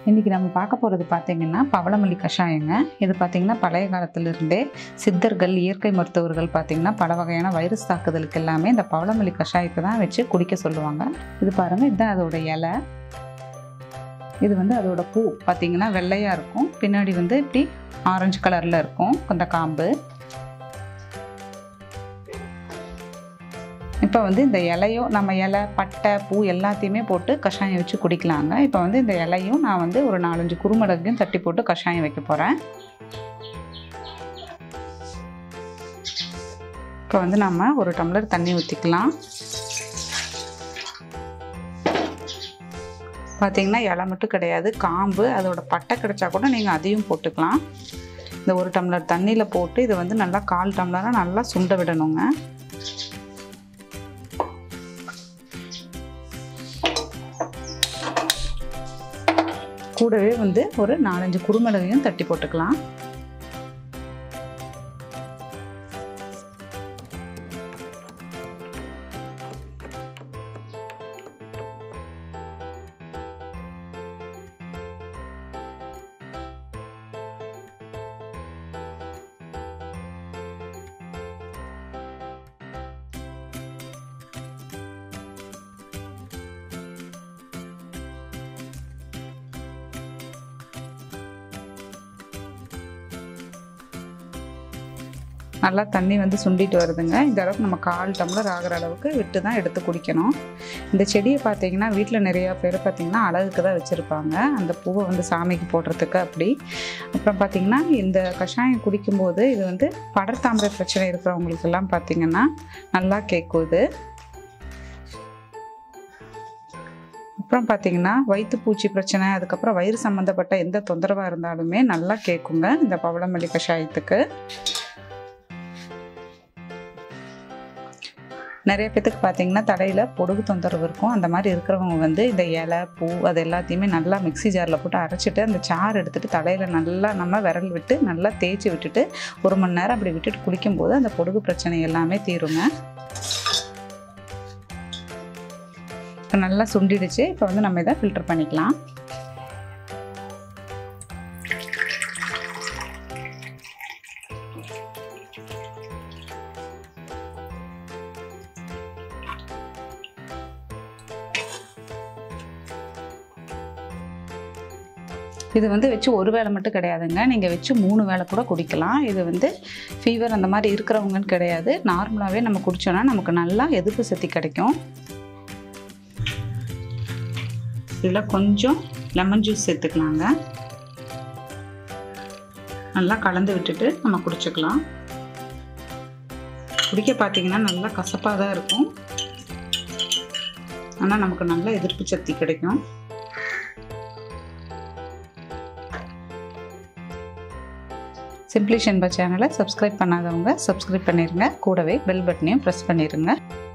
இன்றைக்கி நம்ம பார்க்க போகிறது பார்த்தீங்கன்னா பவளமல்லி கஷாயங்க இது பார்த்தீங்கன்னா பழைய காலத்திலிருந்தே சித்தர்கள் இயற்கை மருத்துவர்கள் பார்த்தீங்கன்னா பல வகையான வைரஸ் தாக்குதலுக்கு எல்லாமே இந்த பவளமல்லி கஷாயத்தை தான் வச்சு குடிக்க சொல்லுவாங்க இது பாருங்கள் இதுதான் அதோட இலை இது வந்து அதோட பூ பார்த்தீங்கன்னா வெள்ளையாக இருக்கும் பின்னாடி வந்து இப்படி ஆரஞ்சு கலரில் இருக்கும் அந்த காம்பு இப்போ வந்து இந்த இலையும் நம்ம இலை பட்டை பூ எல்லாத்தையுமே போட்டு கஷாயம் வச்சு குடிக்கலாங்க இப்போ வந்து இந்த இலையும் நான் வந்து ஒரு நாலஞ்சு குருமிளகையும் தட்டி போட்டு கஷாயம் வைக்க போகிறேன் இப்போ வந்து நம்ம ஒரு டம்ளர் தண்ணி ஊற்றிக்கலாம் பார்த்தீங்கன்னா இலை மட்டும் கிடையாது காம்பு அதோட பட்டை கிடைச்சா கூட நீங்கள் அதையும் போட்டுக்கலாம் இந்த ஒரு டம்ளர் தண்ணியில் போட்டு இதை வந்து நல்லா கால் டம்ளராக நல்லா சுண்ட விடணுங்க கூடவே வந்து ஒரு நாலஞ்சு குருமிளகையும் தட்டி போட்டுக்கலாம் நல்லா தண்ணி வந்து சுண்டிட்டு வருதுங்க இந்த அளவுக்கு நம்ம கால் டம்ளர் ஆகிற அளவுக்கு விட்டு தான் எடுத்து குடிக்கணும் இந்த செடியை பார்த்தீங்கன்னா வீட்டில் நிறையா பேர் பார்த்தீங்கன்னா அழகுக்கு தான் வச்சுருப்பாங்க அந்த பூவை வந்து சாமிக்கு போடுறதுக்கு அப்படி அப்புறம் பார்த்தீங்கன்னா இந்த கஷாயம் குடிக்கும்போது இது வந்து படர்தாமரை பிரச்சனை இருக்கிறவங்களுக்கெல்லாம் பார்த்தீங்கன்னா நல்லா கேட்கும் இது அப்புறம் பார்த்தீங்கன்னா வயிற்றுப்பூச்சி பிரச்சனை அதுக்கப்புறம் வயிறு சம்மந்தப்பட்ட எந்த தொந்தரவாக இருந்தாலுமே நல்லா கேட்குங்க இந்த பவளமல்லி கஷாயத்துக்கு நிறைய பேத்துக்கு பார்த்தீங்கன்னா தலையில் பொடுகு தொந்தரவு இருக்கும் அந்த மாதிரி இருக்கிறவங்க வந்து இந்த இலை பூ அது எல்லாத்தையுமே நல்லா மிக்சி ஜாரில் போட்டு அரைச்சிட்டு அந்த சாறு எடுத்துகிட்டு தலையில் நல்லா நம்ம விரல் விட்டு நல்லா தேய்ச்சி விட்டுட்டு ஒரு மணி நேரம் அப்படி விட்டுட்டு குளிக்கும்போது அந்த பொடுகு பிரச்சனை எல்லாமே தீருங்க இப்போ நல்லா சுண்டிடுச்சு இப்போ வந்து நம்ம இதை ஃபில்டர் பண்ணிக்கலாம் இது வந்து வச்சு ஒரு வேளை மட்டும் கிடையாதுங்க நீங்கள் வச்சு மூணு வேளை கூட குடிக்கலாம் இது வந்து ஃபீவர் அந்த மாதிரி இருக்கிறவங்கன்னு கிடையாது நார்மலாகவே நம்ம குடித்தோன்னா நமக்கு நல்லா எதிர்ப்பு சக்தி கிடைக்கும் இதில் கொஞ்சம் லெமன் ஜூஸ் சேர்த்துக்கலாங்க நல்லா கலந்து விட்டுட்டு நம்ம குடிச்சுக்கலாம் குடிக்க பார்த்தீங்கன்னா நல்லா கசப்பாக தான் இருக்கும் ஆனால் நமக்கு நல்ல எதிர்ப்பு சக்தி கிடைக்கும் சிம்பிளி ஷென்பா சேனலை சப்ஸ்கிரைப் பண்ணாதவங்க சப்ஸ்கிரைப் பண்ணிடுங்க கூடவே பெல் பட்டனையும் ப்ரெஸ் பண்ணிடுங்க